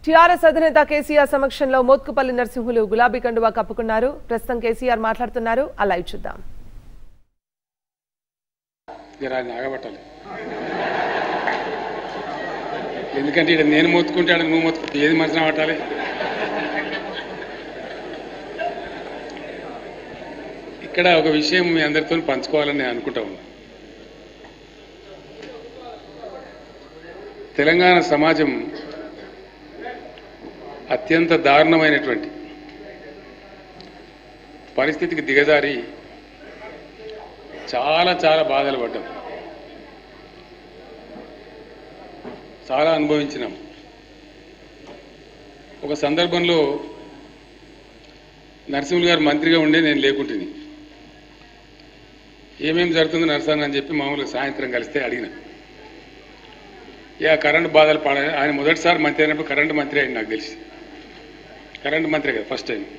TRS అధినేత కేసీఆర్ సమక్షంలో మోత్కుపల్లి నరసింహులు గులాబీ కండువా కప్పుకున్నారు ప్రస్తుతం కేసీఆర్ మాట్లాడుతున్నారు ఆ లైవ్ చూద్దాం జర ఆయన ఆగబట్టాలి ఎందుకంటే ఇక్కడ నేను మొత్తుకుంటే ఆడ నువ్వు మొత్తుకుంటే ఏది మనసున పట్టాలి ఇక్కడ ఒక విషయం మీ అందరితో పంచుకోవాలని నేను అనుకుంటా ఉన్నా తెలంగాణ సమాజం అత్యంత దారుణమైనటువంటి పరిస్థితికి దిగజారి చాలా చాలా బాధలు పడ్డాం చాలా అనుభవించినాం ఒక సందర్భంలో నరసింహులు గారు మంత్రిగా ఉండే నేను లేకుంటుంది ఏమేం జరుగుతుందో నరసాన్ని అని చెప్పి మామూలుగా సాయంత్రం కలిస్తే అడిగిన ఇక కరెంటు బాధలు పడ ఆయన మొదటిసారి మంత్రి అయినప్పుడు కరెంటు మంత్రి అయింది నాకు తెలిసి కరెంటు మంత్రి కదా ఫస్ట్ టైం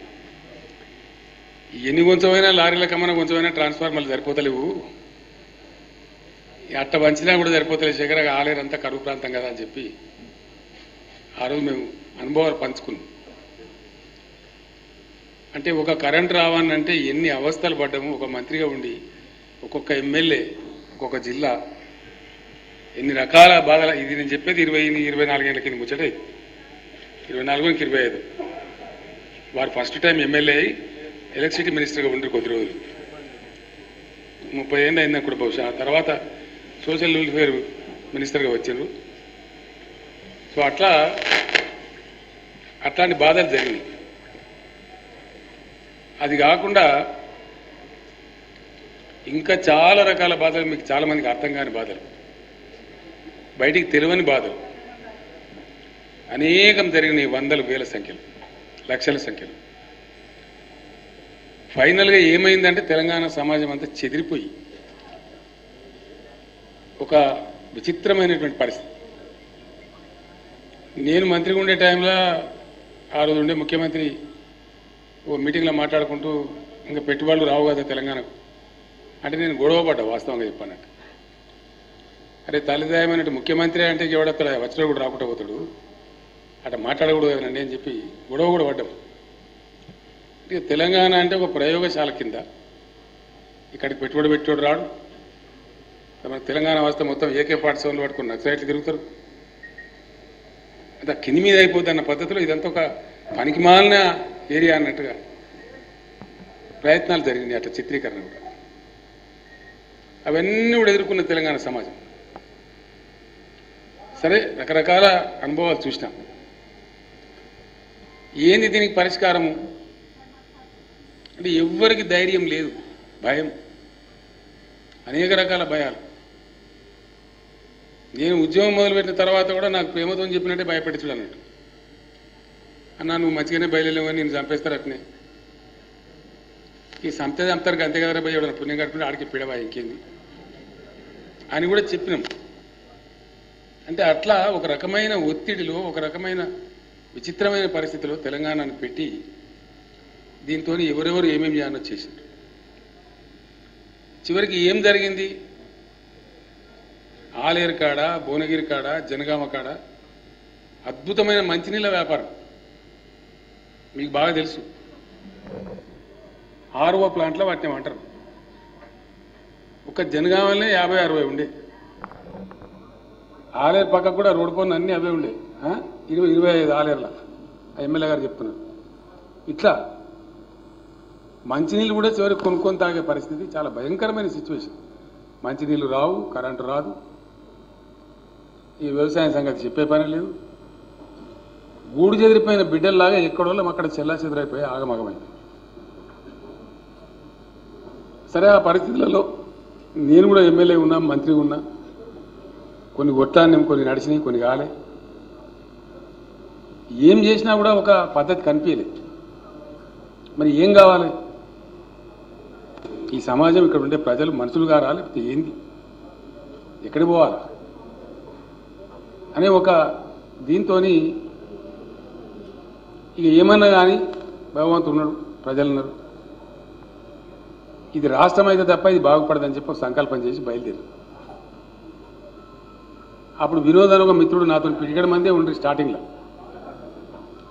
ఎన్ని కొంచెమైనా లారీల కమ్మన కొంచెమైనా ట్రాన్స్ఫార్మర్లు సరిపోతలేవు ఈ అట్ట వంచినా కూడా సరిపోతలేదు శేఖర ఆలేరంతా కరువు ప్రాంతం కదా అని చెప్పి ఆ రోజు మేము అనుభవాలు పంచుకున్నాం అంటే ఒక కరెంట్ రావాలంటే ఎన్ని అవస్థలు పడ్డాము ఒక మంత్రిగా ఉండి ఒక్కొక్క ఎమ్మెల్యే ఒక్కొక్క జిల్లా ఎన్ని రకాల బాధలు ఇది నేను చెప్పేది ఇరవై ఇరవై నాలుగేళ్ల కింద ముచ్చట ఇది. ఇరవై నాలుగుకి ఇరవై ఐదు వారు ఫస్ట్ టైం ఎమ్మెల్యే అయి ఎలక్ట్రిసిటీ మినిస్టర్గా ఉండి కొద్ది రోజులు ముప్పై ఏళ్ళు అయింది అప్పుడు బహుశా ఆ తర్వాత సోషల్ వెల్ఫేర్ మినిస్టర్గా వచ్చారు సో అట్లా అట్లాంటి బాధలు జరిగినాయి అది కాకుండా ఇంకా చాలా రకాల బాధలు మీకు చాలా మందికి అర్థం కాని బాధలు బయటికి తెలియని బాధలు అనేకం జరిగినాయి వందల వేల సంఖ్యలు లక్షల సంఖ్యలు ఫైనల్గా ఏమైందంటే తెలంగాణ సమాజం అంతా చెదిరిపోయి ఒక విచిత్రమైనటువంటి పరిస్థితి నేను మంత్రిగా ఉండే టైంలో ఆ రోజు ఉండే ముఖ్యమంత్రి ఓ మీటింగ్లో మాట్లాడుకుంటూ ఇంకా పెట్టుబడులు రావు కదా తెలంగాణకు అంటే నేను గొడవ పడ్డా వాస్తవంగా చెప్పానంటే అరే తల్లిదాయమైనట్టు ముఖ్యమంత్రి అంటే ఎవడత్తడా వచ్చినా కూడా రాకుండా పోతాడు అట్లా మాట్లాడకూడదు కదండి అని చెప్పి గొడవ కూడా పడ్డాం ఇక తెలంగాణ అంటే ఒక ప్రయోగశాల కింద ఇక్కడికి పెట్టుబడి పెట్టాడు రాడు మన తెలంగాణ వ్యవస్థ మొత్తం ఏకే పాఠశాలను పట్టుకుని నక్సలైట్లు తిరుగుతారు అంత కింది మీద అయిపోద్ది అన్న పద్ధతిలో ఇదంతా ఒక పనికిమాలిన ఏరియా అన్నట్టుగా ప్రయత్నాలు జరిగినాయి అట్లా చిత్రీకరణ కూడా అవన్నీ కూడా ఎదుర్కొన్న తెలంగాణ సమాజం సరే రకరకాల అనుభవాలు చూసినాం ఏంది దీనికి పరిష్కారము అంటే ఎవ్వరికి ధైర్యం లేదు భయం అనేక రకాల భయాలు నేను ఉద్యోగం మొదలుపెట్టిన తర్వాత కూడా నాకు ప్రేమతో చెప్పినట్టే భయపెట్టచుడు అన్నట్టు అన్నా నువ్వు మంచిగానే బయలుదేరవని నేను చంపేస్తారు అట్నే ఈ సంతే చంపుతారు అంతే కదరా భయ ఎవడన్నా పుణ్యం కట్టుకుంటే ఆడికి పిడవా ఇంకేంది అని కూడా చెప్పినాం అంటే అట్లా ఒక రకమైన ఒత్తిడిలో ఒక రకమైన విచిత్రమైన పరిస్థితిలో తెలంగాణను పెట్టి దీంతో ఎవరెవరు ఏమేమి చేయాలో చేశారు చివరికి ఏం జరిగింది ఆలేరు కాడ భువనగిరి కాడ జనగామ కాడ అద్భుతమైన మంచినీళ్ళ వ్యాపారం మీకు బాగా తెలుసు ఆర్ఓ ప్లాంట్లో వాటిని అంటారు ఒక జనగామలనే యాభై అరవై ఉండే ఆలేరు పక్కకు కూడా రోడ్డు పనులు అన్నీ అవే ఉండే ఆ? ఇరవై ఇరవై ఐదు ఆలేర్ల ఆ ఎమ్మెల్యే గారు చెప్తున్నారు ఇట్లా మంచినీళ్ళు కూడా చివరికి కొనుక్కొని తాగే పరిస్థితి చాలా భయంకరమైన సిచ్యువేషన్ మంచినీళ్ళు రావు కరెంటు రాదు ఈ వ్యవసాయం సంగతి చెప్పే పని లేదు గూడు చెదిరిపోయిన బిడ్డల్లాగా ఎక్కడోళ్ళం అక్కడ చెల్లా చెదిరైపోయి ఆగమగమైంది సరే ఆ పరిస్థితులలో నేను కూడా ఎమ్మెల్యే ఉన్నా మంత్రి ఉన్నా కొన్ని కొట్టాన్ని కొన్ని నడిచినాయి కొన్ని కాలే ఏం చేసినా కూడా ఒక పద్ధతి కనిపించలేదు మరి ఏం కావాలి ఈ సమాజం ఇక్కడ ఉండే ప్రజలు మనుషులుగా రాలి లేకపోతే ఏంది ఎక్కడికి పోవాలి అనే ఒక దీంతో ఇక ఏమన్నా కానీ భగవంతుడు ఉన్నాడు ప్రజలు ఉన్నారు ఇది రాష్ట్రం అయితే తప్ప ఇది బాగుపడదని చెప్పి ఒక సంకల్పం చేసి బయలుదేరి అప్పుడు వినోద్ అని ఒక మిత్రుడు నాతో పిడిగడ మందే ఉండి స్టార్టింగ్లో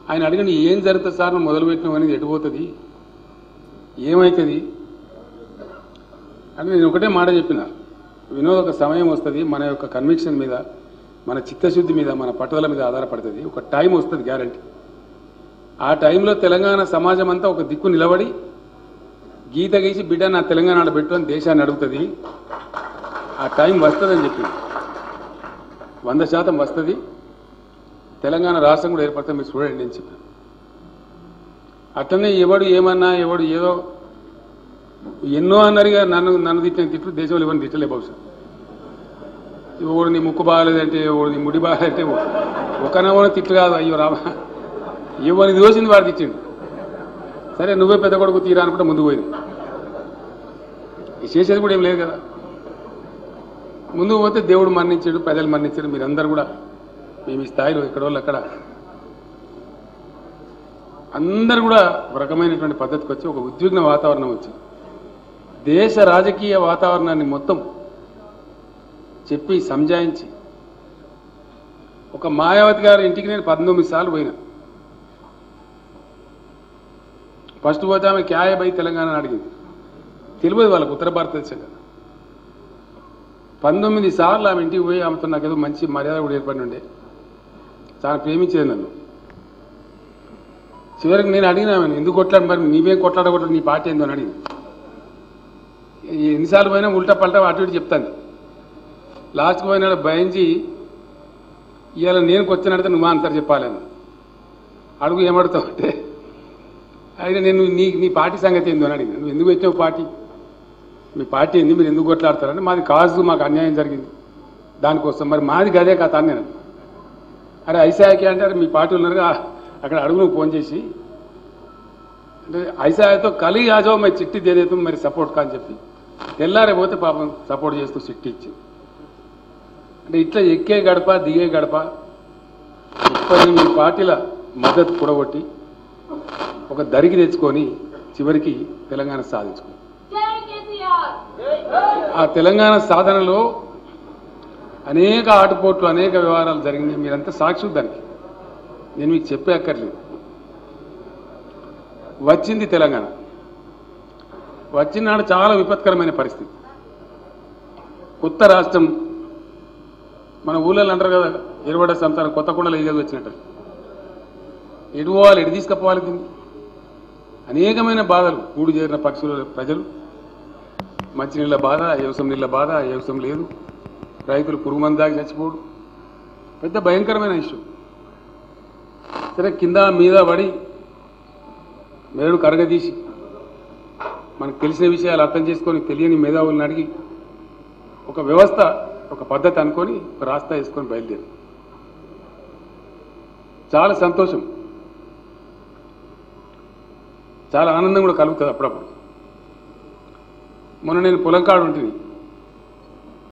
ఆయన అడిగిన ఏం జరుగుతుంది సార్ నువ్వు మొదలుపెట్టినావు అనేది ఎటుపోతుంది ఏమవుతుంది అని నేను ఒకటే మాట చెప్పిన వినోద్ ఒక సమయం వస్తుంది మన యొక్క కన్విక్షన్ మీద మన చిత్తశుద్ధి మీద మన పట్టుదల మీద ఆధారపడుతుంది ఒక టైం వస్తుంది గ్యారంటీ ఆ టైంలో తెలంగాణ సమాజం అంతా ఒక దిక్కు నిలబడి గీత గీసి బిడ్డ నా తెలంగాణలో పెట్టు అని దేశాన్ని అడుగుతుంది ఆ టైం వస్తుందని చెప్పింది వంద శాతం వస్తుంది తెలంగాణ రాష్ట్రం కూడా ఏర్పడితే మీరు చూడండి అని చెప్పాను అట్లనే ఎవడు ఏమన్నా ఎవడు ఏదో ఎన్నో అన్నారుగా నన్ను నన్ను తిట్టిన తిట్లు దేశంలో ఎవరిని తిట్టలే బహుశా ఎవడు నీ ముక్కు బాగాలేదంటే ఎవడు నీ ముడి బాగాలంటే ఒకనవన తిట్లు కాదు అయ్యో రామా ఎవరిని దోసింది వాడు తిట్టిండు సరే నువ్వే పెద్ద కొడుకు తీరా అనుకుంటే ముందుకు పోయింది ఈ చేసేది కూడా ఏం లేదు కదా ముందుకు పోతే దేవుడు మరణించాడు ప్రజలు మరణించాడు మీరందరూ కూడా మేము ఈ స్థాయిలో ఎక్కడ వాళ్ళు అక్కడ అందరు కూడా ఒక రకమైనటువంటి పద్ధతికి వచ్చి ఒక ఉద్విగ్న వాతావరణం వచ్చి దేశ రాజకీయ వాతావరణాన్ని మొత్తం చెప్పి సంజాయించి ఒక మాయావతి గారి ఇంటికి నేను పంతొమ్మిది సార్లు పోయినా ఫస్ట్ పోతే ఆమె క్యాయ బై తెలంగాణ అని అడిగింది తెలియదు వాళ్ళకు ఉత్తర భారతదేశం కదా పంతొమ్మిది సార్లు ఆమె ఇంటికి పోయి ఆమెతో నాకు ఏదో మంచి మర్యాద కూడా ఏర్పడి ఉండే చాలా ప్రేమించేది నన్ను చివరికి నేను అడిగిన ఆమెను ఎందుకు కొట్లాడు మరి నీవేం కొట్లాడకూడదు నీ పార్టీ ఏందో అని అడిగింది ఎన్నిసార్లు పోయినా ఉల్టా పల్టా అటు ఇటు చెప్తాను లాస్ట్కి పోయినాడు భయంచి ఇవాళ నేను వచ్చినడితే నువ్వు అంటారు చెప్పాలని అడుగు ఏమడుతావు అంటే అయినా నేను నీ నీ పార్టీ సంగతి ఏందో అని అడిగిన నువ్వు ఎందుకు వచ్చావు పార్టీ మీ పార్టీ ఏంది మీరు ఎందుకు కొట్లాడతారని మాది కాదు మాకు అన్యాయం జరిగింది దానికోసం మరి మాది గదే కథ అని నేను అరే ఐసాయకి అంటే అరే మీ పార్టీ ఉన్నారుగా అక్కడ అడుగు నువ్వు ఫోన్ చేసి అంటే ఐసాయతో కలిగి ఆజో మరి చిట్టి దేదేతో మరి సపోర్ట్ కాని చెప్పి తెల్లారే పోతే పాపం సపోర్ట్ చేస్తూ చిట్టి ఇచ్చి అంటే ఇట్లా ఎక్కే గడప దిగే గడప ముప్పై ఎనిమిది పార్టీల మద్దతు కూడగొట్టి ఒక దరికి తెచ్చుకొని చివరికి తెలంగాణ సాధించుకుంది జై కేసీఆర్ ఆ తెలంగాణ సాధనలో అనేక ఆటుపోట్లు అనేక వ్యవహారాలు జరిగినాయి మీరంతా సాక్షి దానికి నేను మీకు చెప్పే అక్కర్లేదు వచ్చింది తెలంగాణ వచ్చిన నాడు చాలా విపత్కరమైన పరిస్థితి కొత్త రాష్ట్రం మన ఊళ్ళో అంటారు కదా ఎరువడ సంతానం కొత్త కొండలు ఏదో వచ్చినట్టు ఎటు పోవాలి ఎటు తీసుకుపోవాలి దీన్ని అనేకమైన బాధలు కూడు చేరిన పక్షుల ప్రజలు మంచినీళ్ళ బాధ వ్యవసాయం నీళ్ళ బాధ వ్యవసాయం లేదు రైతులు పురుగు మంది దాకా చచ్చిపోడు పెద్ద భయంకరమైన ఇష్యూ సరే కింద మీద పడి మేడు కరగదీసి మనకు తెలిసిన విషయాలు అర్థం చేసుకొని తెలియని మేధావులను అడిగి ఒక వ్యవస్థ ఒక పద్ధతి అనుకొని ఒక రాస్తా వేసుకొని బయలుదేరి చాలా సంతోషం చాలా ఆనందం కూడా కలుగుతుంది అప్పుడప్పుడు మొన్న నేను పొలం కాడు ఉంటుంది